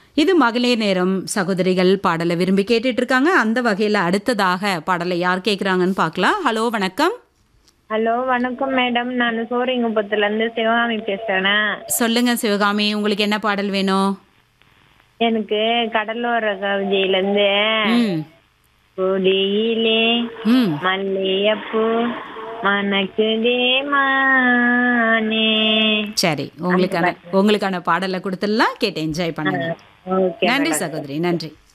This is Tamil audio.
இது மகளிர் நேரம் சகோதரிகள் பாடலை விரும்பி கேட்டுட்டு இருக்காங்க அந்த வகையில் அடுத்ததாக பாடலை யார் கேட்குறாங்கன்னு பார்க்கலாம் ஹலோ வணக்கம் ஹலோ வணக்கம் மேடம் நான் சோரிங்குப்பத்துல இருந்து சிவகாமி பேசுறேன் சொல்லுங்க சிவகாமி உங்களுக்கு என்ன பாடல் வேணும் எனக்கு கடலோர கவிதையில இருந்து ம் கொடியிலே ம் மல்லியப்பூ மணக்குதே மானே சரி உங்களுக்கான உங்களுக்கான பாடலை கொடுத்துடலாம் கேட்டு என்ஜாய் பண்ணுங்க ஓகே நன்றி சகோதரி நன்றி